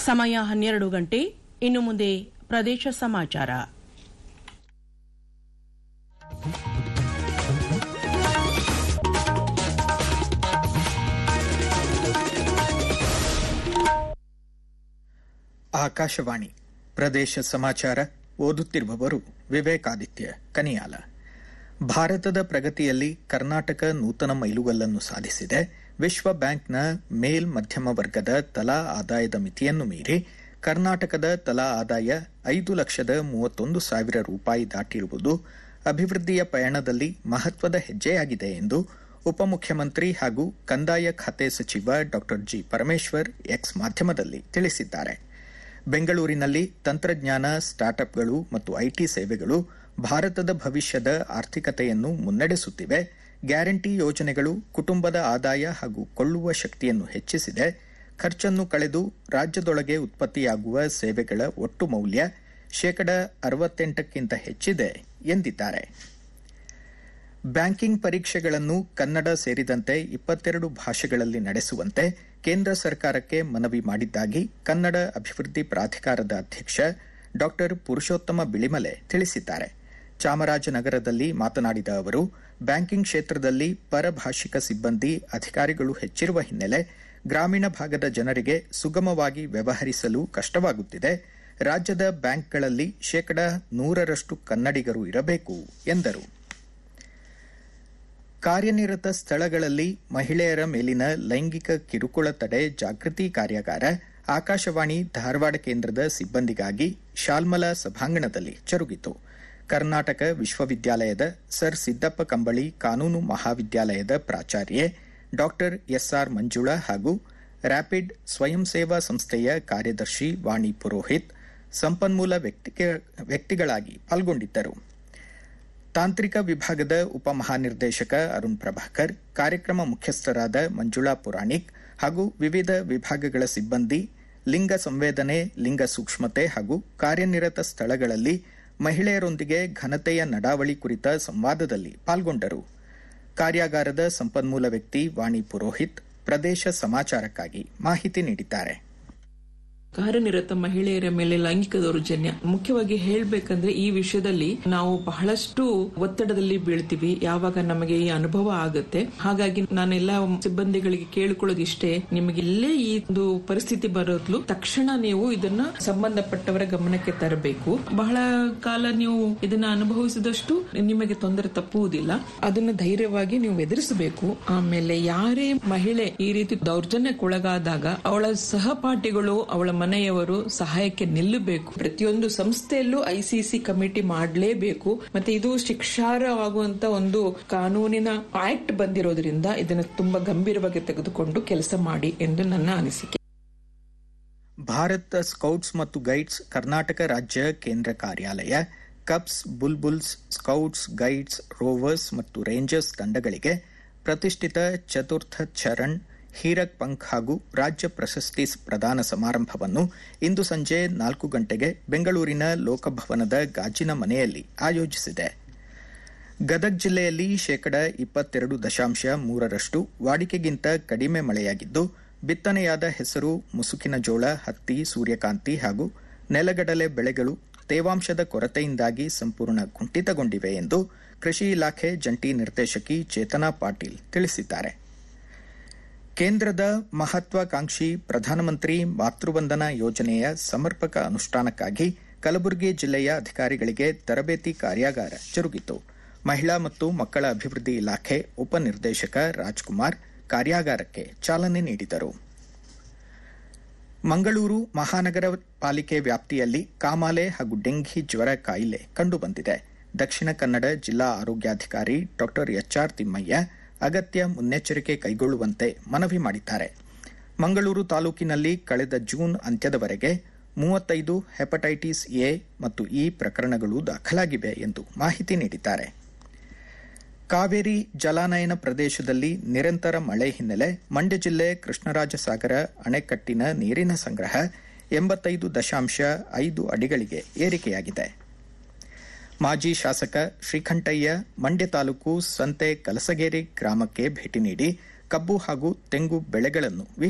ಸಮಯ ಹನ್ನೆರಡು ಗಂಟೆ ಇನ್ನು ಮುಂದೆ ಪ್ರದೇಶ ಸಮಾಚಾರ ಆಕಾಶವಾಣಿ ಪ್ರದೇಶ ಸಮಾಚಾರ ಓದುತ್ತಿರುವವರು ವಿವೇಕಾದಿತ್ಯ ಕನಿಯಾಲ ಭಾರತದ ಪ್ರಗತಿಯಲ್ಲಿ ಕರ್ನಾಟಕ ನೂತನ ಮೈಲುಗಲ್ಲನ್ನು ಸಾಧಿಸಿದೆ ವಿಶ್ವ ಬ್ಯಾಂಕ್ನ ಮೇಲ್ ಮಧ್ಯಮ ವರ್ಗದ ತಲಾ ಆದಾಯದ ಮಿತಿಯನ್ನು ಮೀರಿ ಕರ್ನಾಟಕದ ತಲಾ ಆದಾಯ ಐದು ಲಕ್ಷದ ಮೂವತ್ತೊಂದು ಸಾವಿರ ರೂಪಾಯಿ ದಾಟಿರುವುದು ಅಭಿವೃದ್ಧಿಯ ಪಯಣದಲ್ಲಿ ಮಹತ್ವದ ಹೆಜ್ಜೆಯಾಗಿದೆ ಎಂದು ಉಪಮುಖ್ಯಮಂತ್ರಿ ಹಾಗೂ ಕಂದಾಯ ಖಾತೆ ಸಚಿವ ಡಾ ಜಿ ಪರಮೇಶ್ವರ್ ಎಕ್ಸ್ ಮಾಧ್ಯಮದಲ್ಲಿ ತಿಳಿಸಿದ್ದಾರೆ ಬೆಂಗಳೂರಿನಲ್ಲಿ ತಂತ್ರಜ್ಞಾನ ಸ್ಟಾರ್ಟ್ಅಪ್ಗಳು ಮತ್ತು ಐಟಿ ಸೇವೆಗಳು ಭಾರತದ ಭವಿಷ್ಯದ ಆರ್ಥಿಕತೆಯನ್ನು ಮುನ್ನಡೆಸುತ್ತಿವೆ ಗ್ಯಾರಂಟಿ ಯೋಜನೆಗಳು ಕುಟುಂಬದ ಆದಾಯ ಹಾಗೂ ಕೊಳ್ಳುವ ಶಕ್ತಿಯನ್ನು ಹೆಚ್ಚಿಸಿದೆ ಖರ್ಚನ್ನು ಕಳೆದು ರಾಜ್ಯದೊಳಗೆ ಉತ್ಪತ್ತಿಯಾಗುವ ಸೇವೆಗಳ ಒಟ್ಟು ಮೌಲ್ಯ ಶೇಕಡ ಅರವತ್ತೆಂಟಕ್ಕಿಂತ ಹೆಚ್ಚಿದೆ ಎಂದಿದ್ದಾರೆ ಬ್ಯಾಂಕಿಂಗ್ ಪರೀಕ್ಷೆಗಳನ್ನು ಕನ್ನಡ ಸೇರಿದಂತೆ ಇಪ್ಪತ್ತೆರಡು ಭಾಷೆಗಳಲ್ಲಿ ನಡೆಸುವಂತೆ ಕೇಂದ್ರ ಸರ್ಕಾರಕ್ಕೆ ಮನವಿ ಮಾಡಿದ್ದಾಗಿ ಕನ್ನಡ ಅಭಿವೃದ್ಧಿ ಪ್ರಾಧಿಕಾರದ ಅಧ್ಯಕ್ಷ ಡಾ ಪುರುಷೋತ್ತಮ ಬಿಳಿಮಲೆ ತಿಳಿಸಿದ್ದಾರೆ ಚಾಮರಾಜನಗರದಲ್ಲಿ ಮಾತನಾಡಿದ ಅವರು ಬ್ಯಾಂಕಿಂಗ್ ಕ್ಷೇತ್ರದಲ್ಲಿ ಪರಭಾಷಿಕ ಸಿಬ್ಬಂದಿ ಅಧಿಕಾರಿಗಳು ಹೆಚ್ಚಿರುವ ಹಿನ್ನೆಲೆ ಗ್ರಾಮೀಣ ಭಾಗದ ಜನರಿಗೆ ಸುಗಮವಾಗಿ ವ್ಯವಹರಿಸಲು ಕಷ್ಟವಾಗುತ್ತಿದೆ ರಾಜ್ಯದ ಬ್ಯಾಂಕ್ಗಳಲ್ಲಿ ಶೇಕಡ ನೂರರಷ್ಟು ಕನ್ನಡಿಗರು ಇರಬೇಕು ಎಂದರು ಕಾರ್ಯನಿರತ ಸ್ಥಳಗಳಲ್ಲಿ ಮಹಿಳೆಯರ ಮೇಲಿನ ಲೈಂಗಿಕ ಕಿರುಕುಳ ತಡೆ ಜಾಗೃತಿ ಕಾರ್ಯಾಗಾರ ಆಕಾಶವಾಣಿ ಧಾರವಾಡ ಕೇಂದ್ರದ ಸಿಬ್ಬಂದಿಗಾಗಿ ಶಾಲ್ಮಲಾ ಸಭಾಂಗಣದಲ್ಲಿ ಜರುಗಿತು ಕರ್ನಾಟಕ ವಿಶ್ವವಿದ್ಯಾಲಯದ ಸರ್ ಸಿದ್ದಪ್ಪ ಕಂಬಳಿ ಕಾನೂನು ಮಹಾವಿದ್ಯಾಲಯದ ಪ್ರಾಚಾರ್ಯೆ ಡಾ ಎಸ್ಆರ್ ಮಂಜುಳಾ ಹಾಗೂ ರ್ಯಾಪಿಡ್ ಸ್ವಯಂ ಸೇವಾ ಸಂಸ್ಥೆಯ ಕಾರ್ಯದರ್ಶಿ ವಾಣಿ ಪುರೋಹಿತ್ ಸಂಪನ್ಮೂಲ ವ್ಯಕ್ತಿಗಳಾಗಿ ಪಾಲ್ಗೊಂಡಿದ್ದರು ತಾಂತ್ರಿಕ ವಿಭಾಗದ ಉಪಮಹಾನಿರ್ದೇಶಕ ಅರುಣ್ ಪ್ರಭಾಕರ್ ಕಾರ್ಯಕ್ರಮ ಮುಖ್ಯಸ್ಥರಾದ ಮಂಜುಳಾ ಪುರಾಣಿಕ್ ಹಾಗೂ ವಿವಿಧ ವಿಭಾಗಗಳ ಸಿಬ್ಬಂದಿ ಲಿಂಗ ಸಂವೇದನೆ ಲಿಂಗ ಸೂಕ್ಷ್ಮತೆ ಹಾಗೂ ಕಾರ್ಯನಿರತ ಸ್ಥಳಗಳಲ್ಲಿ ಮಹಿಳೆಯರೊಂದಿಗೆ ಘನತೆಯ ನಡಾವಳಿ ಕುರಿತ ಸಂವಾದದಲ್ಲಿ ಪಾಲ್ಗೊಂಡರು ಕಾರ್ಯಾಗಾರದ ಸಂಪನ್ಮೂಲ ವ್ಯಕ್ತಿ ವಾಣಿ ಪುರೋಹಿತ್ ಪ್ರದೇಶ ಸಮಾಚಾರಕ್ಕಾಗಿ ಮಾಹಿತಿ ನೀಡಿದ್ದಾರೆ ಕಾರ್ಯನಿರತ ಮಹಿಳೆಯರ ಮೇಲೆ ಲೈಂಗಿಕ ದೌರ್ಜನ್ಯ ಮುಖ್ಯವಾಗಿ ಹೇಳ್ಬೇಕಂದ್ರೆ ಈ ವಿಷಯದಲ್ಲಿ ನಾವು ಬಹಳಷ್ಟು ಒತ್ತಡದಲ್ಲಿ ಬೀಳ್ತೀವಿ ಯಾವಾಗ ನಮಗೆ ಈ ಅನುಭವ ಆಗುತ್ತೆ ಹಾಗಾಗಿ ನಾನೆಲ್ಲ ಸಿಬ್ಬಂದಿಗಳಿಗೆ ಕೇಳಿಕೊಳ್ಳೋದು ಇಷ್ಟೇ ನಿಮಗೆ ಇಲ್ಲೇ ಈ ಒಂದು ಪರಿಸ್ಥಿತಿ ಬರೋದ್ಲು ತಕ್ಷಣ ನೀವು ಇದನ್ನ ಸಂಬಂಧಪಟ್ಟವರ ಗಮನಕ್ಕೆ ತರಬೇಕು ಬಹಳ ಕಾಲ ನೀವು ಇದನ್ನ ಅನುಭವಿಸಿದಷ್ಟು ನಿಮಗೆ ತೊಂದರೆ ತಪ್ಪುವುದಿಲ್ಲ ಅದನ್ನ ಧೈರ್ಯವಾಗಿ ನೀವು ಎದುರಿಸಬೇಕು ಆಮೇಲೆ ಯಾರೇ ಮಹಿಳೆ ಈ ರೀತಿ ದೌರ್ಜನ್ಯಕ್ಕೊಳಗಾದಾಗ ಅವಳ ಸಹಪಾಠಿಗಳು ಅವಳ ಮನೆಯವರು ಸಹಾಯಕ್ಕೆ ನಿಲ್ಲಬೇಕು ಪ್ರತಿಯೊಂದು ಸಂಸ್ಥೆಯಲ್ಲೂ ಐಸಿಸಿ ಕಮಿಟಿ ಮಾಡಲೇಬೇಕು ಮತ್ತೆ ಇದು ಶಿಕ್ಷಾರ್ಹವಾಗುವಂತ ಒಂದು ಕಾನೂನಿನ ಆಕ್ಟ್ ಬಂದಿರೋದ್ರಿಂದ ಇದನ್ನು ತುಂಬಾ ಗಂಭೀರವಾಗಿ ತೆಗೆದುಕೊಂಡು ಕೆಲಸ ಮಾಡಿ ಎಂದು ನನ್ನ ಅನಿಸಿಕೆ ಭಾರತ ಸ್ಕೌಟ್ಸ್ ಮತ್ತು ಗೈಡ್ಸ್ ಕರ್ನಾಟಕ ರಾಜ್ಯ ಕೇಂದ್ರ ಕಾರ್ಯಾಲಯ cubs bulbuls scouts guides rovers ಮತ್ತು ರೇಂಜರ್ಸ್ ತಂಡಗಳಿಗೆ ಪ್ರತಿಷ್ಠಿತ ಚತುರ್ಥ ಚರಣ್ ಹೀರಕ್ ಪಂಖ್ ಹಾಗೂ ರಾಜ್ಯ ಪ್ರಶಸ್ತಿ ಪ್ರದಾನ ಸಮಾರಂಭವನ್ನು ಇಂದು ಸಂಜೆ ನಾಲ್ಕು ಗಂಟೆಗೆ ಬೆಂಗಳೂರಿನ ಲೋಕಭವನದ ಗಾಜಿನ ಮನೆಯಲ್ಲಿ ಆಯೋಜಿಸಿದೆ ಗದಗ ಜಿಲ್ಲೆಯಲ್ಲಿ ಶೇಕಡ ಇಪ್ಪತ್ತೆರಡು ದಶಾಂಶ ಮೂರರಷ್ಟು ವಾಡಿಕೆಗಿಂತ ಕಡಿಮೆ ಮಳೆಯಾಗಿದ್ದು ಬಿತ್ತನೆಯಾದ ಹೆಸರು ಮುಸುಕಿನ ಜೋಳ ಹತ್ತಿ ಸೂರ್ಯಕಾಂತಿ ಹಾಗೂ ನೆಲಗಡಲೆ ಬೆಳೆಗಳು ತೇವಾಂಶದ ಕೊರತೆಯಿಂದಾಗಿ ಸಂಪೂರ್ಣ ಕುಂಠಿತಗೊಂಡಿವೆ ಎಂದು ಕೃಷಿ ಇಲಾಖೆ ಜಂಟಿ ನಿರ್ದೇಶಕಿ ಚೇತನಾ ಪಾಟೀಲ್ ತಿಳಿಸಿದ್ದಾರೆ ಕೇಂದ್ರದ ಮಹತ್ವಾಕಾಂಕ್ಷಿ ಪ್ರಧಾನಮಂತ್ರಿ ಮಾತೃವಂದನಾ ಯೋಜನೆಯ ಸಮರ್ಪಕ ಅನುಷ್ಠಾನಕ್ಕಾಗಿ ಕಲಬುರಗಿ ಜಿಲ್ಲೆಯ ಅಧಿಕಾರಿಗಳಿಗೆ ತರಬೇತಿ ಕಾರ್ಯಾಗಾರ ಜರುಗಿತು ಮಹಿಳಾ ಮತ್ತು ಮಕ್ಕಳ ಅಭಿವೃದ್ಧಿ ಇಲಾಖೆ ಉಪನಿರ್ದೇಶಕ ರಾಜ್ಕುಮಾರ್ ಕಾರ್ಯಾಗಾರಕ್ಕೆ ಚಾಲನೆ ನೀಡಿದರು ಮಂಗಳೂರು ಮಹಾನಗರ ಪಾಲಿಕೆ ವ್ಯಾಪ್ತಿಯಲ್ಲಿ ಕಾಮಾಲೆ ಹಾಗೂ ಡೆಂಘಿ ಜ್ವರ ಕಾಯಿಲೆ ಕಂಡುಬಂದಿದೆ ದಕ್ಷಿಣ ಕನ್ನಡ ಜಿಲ್ಲಾ ಆರೋಗ್ಯಾಧಿಕಾರಿ ಡಾ ಎಚ್ಆರ್ ತಿಮ್ಮಯ್ಯ ಅಗತ್ಯ ಮುನ್ನೆಚ್ಚರಿಕೆ ಕೈಗೊಳ್ಳುವಂತೆ ಮನವಿ ಮಾಡಿದ್ದಾರೆ ಮಂಗಳೂರು ತಾಲೂಕಿನಲ್ಲಿ ಕಳೆದ ಜೂನ್ ಅಂತ್ಯದವರೆಗೆ ಮೂವತ್ತೈದು ಹೆಪಟೈಟಿಸ್ ಎ ಮತ್ತು ಇ ಪ್ರಕರಣಗಳು ದಾಖಲಾಗಿವೆ ಎಂದು ಮಾಹಿತಿ ನೀಡಿದ್ದಾರೆ ಕಾವೇರಿ ಜಲಾನಯನ ಪ್ರದೇಶದಲ್ಲಿ ನಿರಂತರ ಮಳೆ ಹಿನ್ನೆಲೆ ಮಂಡ್ಯ ಜಿಲ್ಲೆ ಕೃಷ್ಣರಾಜಸಾಗರ ಅಣೆಕಟ್ಟಿನ ನೀರಿನ ಸಂಗ್ರಹ ಎಂಬತ್ತೈದು ದಶಾಂಶ ಐದು ಅಡಿಗಳಿಗೆ ಏರಿಕೆಯಾಗಿದೆ ಮಾಜಿ ಶಾಸಕ ಶ್ರೀಕಂಠಯ್ಯ ಮಂಡ್ಯ ತಾಲೂಕು ಸಂತೆ ಕಲಸಗೇರಿ ಗ್ರಾಮಕ್ಕೆ ಭೇಟಿ ನೀಡಿ ಕಬ್ಬು ಹಾಗೂ ತೆಂಗು ಬೆಳೆಗಳನ್ನು